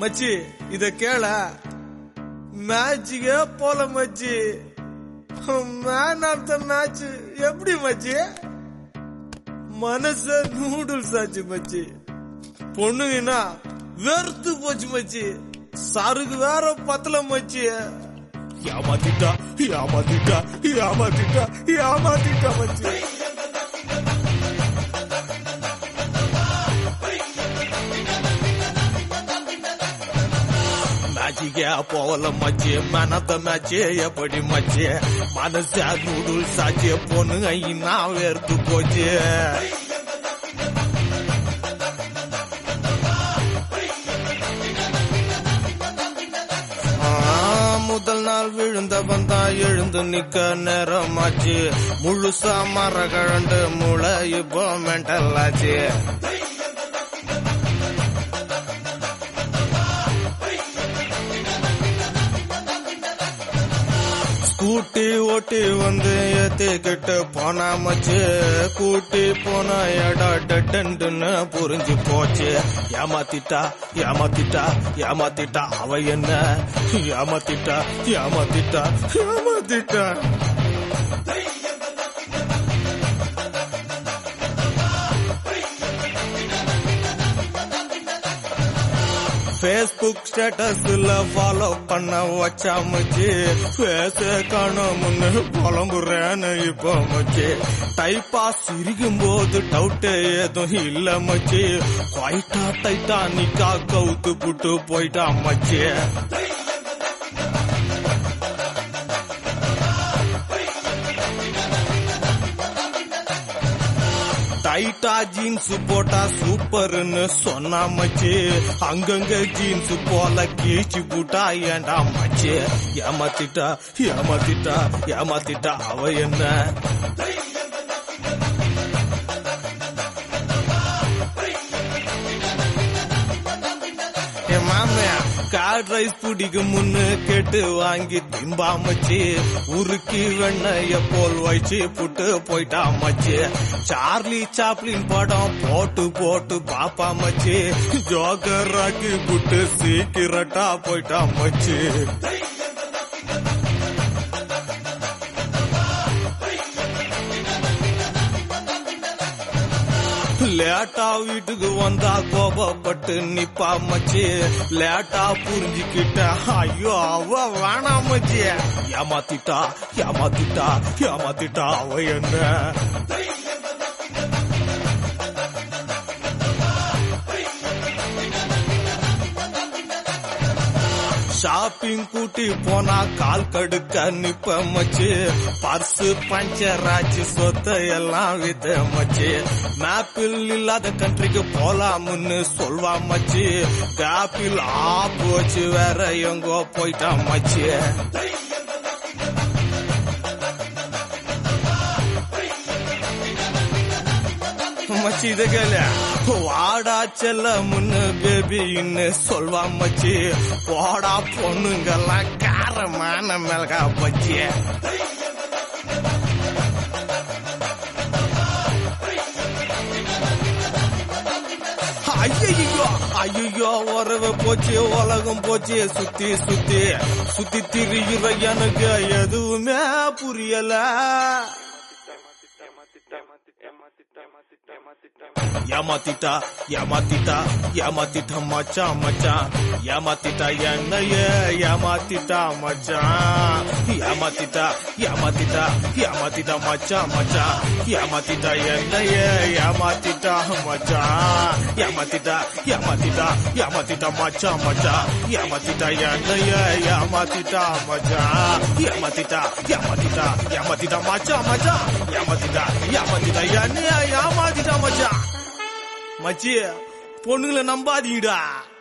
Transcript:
மச்சி இத கேள மேட்சுக்கே போல மச்சி மேன் ஆஃப் த மேட்ச் எப்படி மச்சி மனச நூடுல்ஸ் ஆச்சு மச்சி பொண்ணுங்கன்னா வெறுத்து போச்சு மச்சி சருக்கு வேற பத்தல மச்சி ஏமாத்திட்டா ஏமாத்திட்டா ஏமாத்திட்டா ஏமாத்திட்டா மச்சி மேட்சுக்கே போகல மச்சி மனத்த மேட்ச் எப்படி மச்சி மனச நூடுல்ஸ் ஆச்சு பொண்ணுங்க இன்னும் வெறுத்து போச்சு ஆ, முதல் நாள் விழுந்தவன் தான் எழுந்து நிக்க நேரமாச்சு முழுசா மர கழண்டு மூளை இப்போ மென்டல் ஆச்சு ஸ்கூட்டி ஓட்டி வந்து ஏத்திக்கிட்டு போனா மச்சு கூட்டி போன இடம் டெட்டுன்னு புரிஞ்சு போச்சு ஏமாத்திட்டா ஏமாத்திட்டா ஏமாத்திட்டா அவ என்ன ஏமாத்திட்டா ஏமாத்திட்டா ஏமாத்திட்டா ஃபேஸ்புக் ஸ்டேட்டஸ்ல ஃபாலோ பண்ண வச்சா மச்சி ஃபேஸ காணோம்னு புலம்புறேன்னு இப்போ மச்சி டைப்பா சிரிக்கும் போது டவுட்டே ஏதும் இல்ல மச்சி குவைட்டா டைட்டானிக்கா கவுத்து புட்டு போயிட்டா மச்சி டைட்டா ஜீன்ஸ் போட்டா சூப்பர்னு சொன்னா மச்சி அங்கங்க ஜீன்ஸ் போல கீச்சு போட்டா ஏண்டா மச்சி ஏமாத்திட்டா ஏமாத்திட்டா ஏமாத்திட்டா அவ என்ன என் மாமையா கார்ட் ரைஸ் பிடிக்கும் முன்னு கேட்டு வாங்கி திம்பா மச்சி உருக்கி வெண்ணைய போல் வச்சு புட்டு போயிட்டா மச்சி சார்லி சாப்ளின் படம் போட்டு போட்டு பாப்பா மச்சி ஜோக்கர் ராக்கி புட்டு சீக்கிரட்டா போயிட்டா மச்சி லேட்டா வீட்டுக்கு வந்தா கோபப்பட்டு நிப்பா மச்சி லேட்டா புரிஞ்சுக்கிட்ட ஐயோ அவ வேணாம் மச்சி ஏமாத்திட்டா ஏமாத்திட்டா ஏமாத்திட்டா அவ என்ன ஷாப்பிங் கூட்டி போனா கால் கடுக்க நிப்ப மச்சு பர்ஸ் பஞ்சர் ஆச்சு சொத்த எல்லாம் வித மச்சு மேப்பில் இல்லாத கண்ட்ரிக்கு போலாம்னு சொல்வா மச்சு காப்பில் ஆப் வச்சு வேற எங்கோ போயிட்டா மச்சு மச்சி இத கேள வாடா செல்ல முன்னு பேபின்னு சொல்வா மச்சி போடா பொண்ணுங்கெல்லாம் காரமான மிளகா பச்சி ஐயோ ஐயோ உறவு போச்சு உலகம் போச்சு சுத்தி சுத்தி சுத்தி திரிகிற எனக்கு எதுவுமே புரியல ஏமாத்திட்டா ஏமாத்திட்டா ஏமாத்திட்டா மச்சான் மச்சான் ஏமாத்திட்டா என்னைய ஏமாத்திட்டா மச்சான் ஏமாத்திட்டா ஏமாத்திட்டா ஏமாத்திட்டா மச்சான் மச்சான் ஏமாத்திட்டா என்னைய ஏமாத்திட்டா மச்சான் ஏமாத்திட்டா ஏமாத்திட்டா ஏமாத்திட்டா மச்சான் மச்சான் ஏமாத்திட்டா என்னைய ஏமாத்திட்டா மச்சான் ஏமாத்திட்டா ஏமாத்திட்டா ஏமாத்திட்டா மச்சான் மச்சான் ஏமாத்திட்டா ஏமாத்திட்டா என்னைய ஏமாத்திட்டா மச்சான் மச்சி பொண்ணுங்களை நம்பாதீங்கடா